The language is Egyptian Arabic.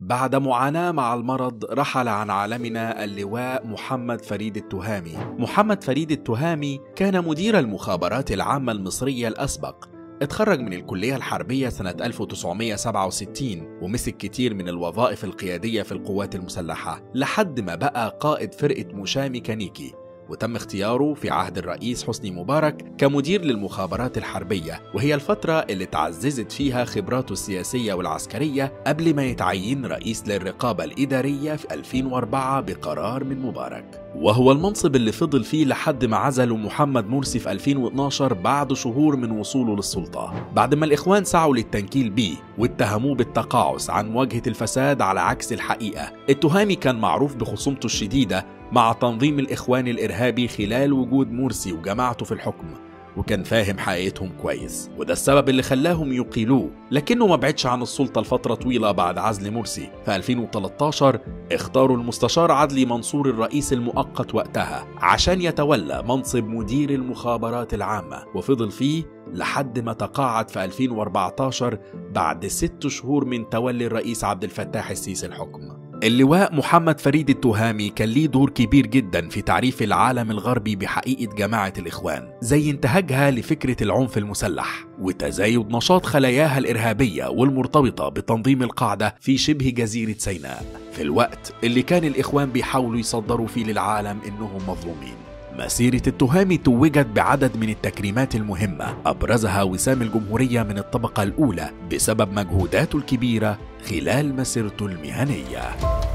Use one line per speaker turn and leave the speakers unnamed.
بعد معاناة مع المرض رحل عن عالمنا اللواء محمد فريد التهامي محمد فريد التهامي كان مدير المخابرات العامة المصرية الأسبق اتخرج من الكلية الحربية سنة 1967 ومسك كتير من الوظائف القيادية في القوات المسلحة لحد ما بقى قائد فرقة مشاة ميكانيكي وتم اختياره في عهد الرئيس حسني مبارك كمدير للمخابرات الحربية وهي الفترة اللي تعززت فيها خبراته السياسية والعسكرية قبل ما يتعين رئيس للرقابة الإدارية في 2004 بقرار من مبارك وهو المنصب اللي فضل فيه لحد ما عزله محمد مرسي في 2012 بعد شهور من وصوله للسلطة بعد ما الإخوان سعوا للتنكيل بيه واتهموه بالتقاعس عن مواجهة الفساد على عكس الحقيقة التهامي كان معروف بخصومته الشديدة مع تنظيم الإخوان الإرهابي خلال وجود مرسي وجماعته في الحكم وكان فاهم حقيقتهم كويس وده السبب اللي خلاهم يقيلوه لكنه ما بعدش عن السلطة لفترة طويلة بعد عزل مرسي في 2013 اختاروا المستشار عدلي منصور الرئيس المؤقت وقتها عشان يتولى منصب مدير المخابرات العامة وفضل فيه لحد ما تقاعد في 2014 بعد ست شهور من تولي الرئيس عبد الفتاح السيسي الحكم اللواء محمد فريد التهامي كان ليه دور كبير جدا في تعريف العالم الغربي بحقيقة جماعة الإخوان زي انتهاجها لفكرة العنف المسلح وتزايد نشاط خلاياها الإرهابية والمرتبطة بتنظيم القاعدة في شبه جزيرة سيناء في الوقت اللي كان الإخوان بيحاولوا يصدروا فيه للعالم إنهم مظلومين مسيرة التهامي توجت بعدد من التكريمات المهمة أبرزها وسام الجمهورية من الطبقة الأولى بسبب مجهوداته الكبيرة خلال مسيرته المهنيه